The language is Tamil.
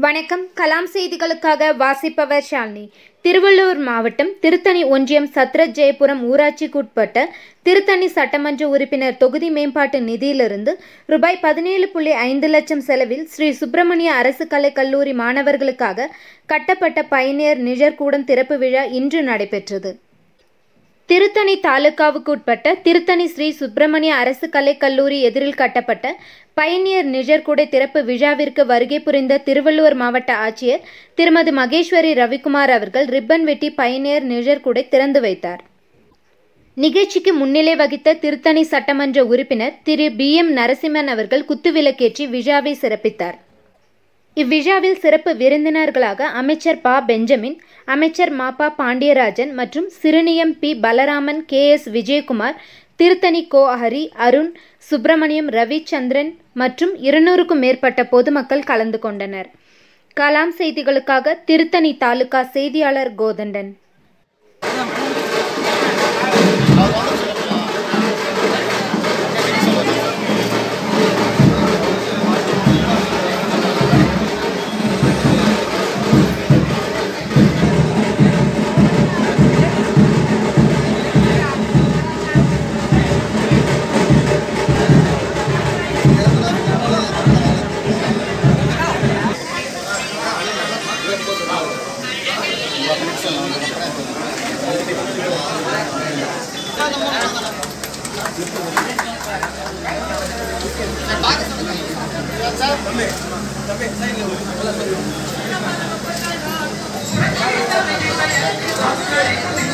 வணக்கம் கலாம் செய்திகளுக்காக வாசிப்பவர் ஷாலினி திருவள்ளூர் மாவட்டம் திருத்தணி ஒன்றியம் சத்ரத் ஜெயபுரம் ஊராட்சிக்குட்பட்ட திருத்தணி சட்டமன்ற உறுப்பினர் தொகுதி மேம்பாட்டு நிதியிலிருந்து ரூபாய் பதினேழு புள்ளி ஐந்து லட்சம் செலவில் ஸ்ரீ சுப்பிரமணிய அரசு கலைக் கல்லூரி மாணவர்களுக்காக கட்டப்பட்ட பயணியர் நிழற்கூடம் திறப்பு விழா இன்று நடைபெற்றது திருத்தணி தாலுகாவுக்குட்பட்ட திருத்தணி ஸ்ரீ சுப்பிரமணிய அரசு கலைக் கல்லூரி எதிரில் கட்டப்பட்ட பயணியர் நிழற்குடை திறப்பு விழாவிற்கு வருகை புரிந்த திருவள்ளூர் மாவட்ட ஆட்சியர் திருமதி மகேஸ்வரி ரவிக்குமார் அவர்கள் ரிப்பன் வெட்டி பயணியர் நிழற்குடை திறந்து வைத்தார் நிகழ்ச்சிக்கு முன்னிலை வகித்த திருத்தணி சட்டமன்ற உறுப்பினர் திரு பி எம் நரசிம்மன் அவர்கள் குத்துவிளக்கேற்றி விழாவை சிறப்பித்தார் இவ்விழாவில் சிறப்பு விருந்தினர்களாக அமைச்சர் ப பெஞ்சமின் அமைச்சர் மாபா பாண்டியராஜன் மற்றும் Siruniyam P Balaraman K S Vijayakumar Tiruttani Ko Hari Arun Subramaniam Ravichandran மற்றும் இருநூறுக்கும் மேற்பட்ட பொதுமக்கள் கலந்து கொண்டனர் கலாம் செய்திகளுக்காக திருத்தணி தாலுகா செய்தியாளர் கோதண்டன் Thank you.